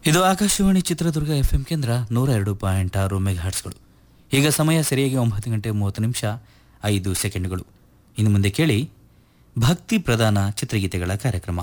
ಇದು Akashvani Chitradurga F M ಕೇಂದ್ರ ನೂರ ಎರಡು ಪಾಯಿಂಟ್ ಆರು ಮೆಗಾಹರ್ಟ್ಸ್ಗಳು ಈಗ ಸಮಯ ಸರಿಯಾಗಿ ಒಂಬತ್ತು ಗಂಟೆ ಮೂವತ್ತು ನಿಮಿಷ ಐದು ಸೆಕೆಂಡ್ಗಳು ಇನ್ನು ಮುಂದೆ ಕೇಳಿ ಭಕ್ತಿ ಪ್ರಧಾನ ಚಿತ್ರಗೀತೆಗಳ ಕಾರ್ಯಕ್ರಮ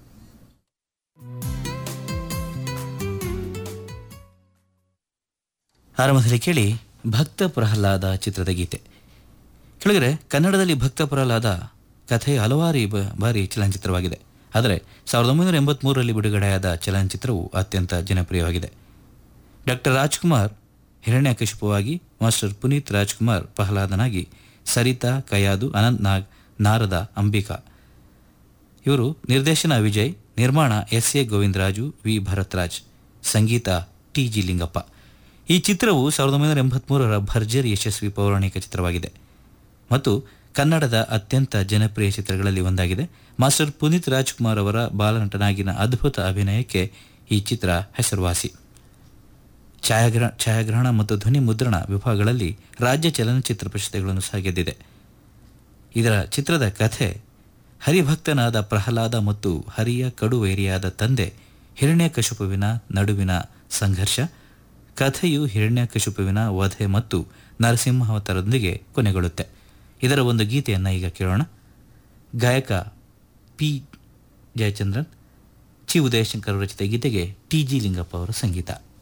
ಆರಂಭದಲ್ಲಿ ಕೇಳಿ ಭಕ್ತ ಪ್ರಹ್ಲಾದ ಚಿತ್ರದ ಗೀತೆ ಕೆಳಗರೆ ಕನ್ನಡದಲ್ಲಿ ಭಕ್ತ ಪ್ರಹ್ಲಾದ ಕಥೆ ಹಲವಾರು ಬ- ಬಾರಿ ಚಲನಚಿತ್ರವಾಗಿದೆ ಆದರೆ ಸಾವಿರದ ಒಂಬೈನೂರ ಎಂಬತ್ಮೂರರಲ್ಲಿ ಬಿಡುಗಡೆಯಾದ ಚಲನಚಿತ್ರವು ಅತ್ಯಂತ ಜನಪ್ರಿಯವಾಗಿದೆ ಡಾಕ್ಟರ್ ರಾಜ್ಕುಮಾರ್ ಹಿರಣ್ಯಕಶಿಪುವಾಗಿ ಮಾಸ್ಟರ್ ಪುನೀತ್ ರಾಜ್ಕುಮಾರ್ ಪ್ರಹ್ಲಾದನಾಗಿ ಸರಿತಾ ಕಯಾದು ಅನಂತ್ ನಾಗ್ ನಾರದ ಅಂಬಿಕಾ ಇವರು ನಿರ್ದೇಶನ ವಿಜಯ್ ನಿರ್ಮಾಣ S A Govindaraju V Bharathraj ಸಂಗೀತ ಟಿ ಜಿ ಲಿಂಗಪ್ಪ ಈ ಚಿತ್ರವು ಸಾವಿರದ ಒಂಬೈನೂರ ಎಂಬತ್ಮೂರರ ಭರ್ಜರಿ ಯಶಸ್ವಿ ಪೌರಾಣಿಕ ಚಿತ್ರವಾಗಿದೆ ಮತ್ತು ಕನ್ನಡದ ಅತ್ಯಂತ ಜನಪ್ರಿಯ ಚಿತ್ರಗಳಲ್ಲಿ ಒಂದಾಗಿದೆ ಮಾಸ್ಟರ್ ಪುನೀತ್ ರಾಜ್ಕುಮಾರ್ ಅವರ ಬಾಲನಟನಾಗಿನ ಅದ್ಭುತ ಅಭಿನಯಕ್ಕೆ ಈ ಚಿತ್ರ ಹೆಸರುವಾಸಿ ಛಾಯಾಗ್ರಹ ಛಾಯಾಗ್ರಹಣ ಮತ್ತು ಧ್ವನಿ ಮುದ್ರಣ ವಿಭಾಗಗಳಲ್ಲಿ ರಾಜ್ಯ ಚಲನಚಿತ್ರ ಪ್ರಶಸ್ತಿಗಳನ್ನು ಸಹ ಗೆದ್ದಿದೆ ಇದರ ಚಿತ್ರದ ಕಥೆ ಹರಿಭಕ್ತನಾದ ಪ್ರಹ್ಲಾದ ಮತ್ತು ಹರಿಯ ಕಡುವೈರಿಯಾದ ತಂದೆ ಹಿರಣ್ಯಕಶಿಪುವಿನ ನಡುವಿನ ಸಂಘರ್ಷ ಕಥೆಯು ಹಿರಣ್ಯಕಶಿಪುವಿನ ವಧೆ ಮತ್ತು ನರಸಿಂಹಾವತಾರದೊಂದಿಗೆ ಕೊನೆಗೊಳ್ಳುತ್ತೆ ಇದರ ಒಂದು ಗೀತೆಯನ್ನು ಈಗ ಕೇಳೋಣ ಗಾಯಕ ಪಿ ಜಯಚಂದ್ರನ್ ಚಿ ಉದಯಶಂಕರ್ ರಚಿತ ಗೀತೆಗೆ ಟಿ ಜಿ ಲಿಂಗಪ್ಪ ಅವರ ಸಂಗೀತ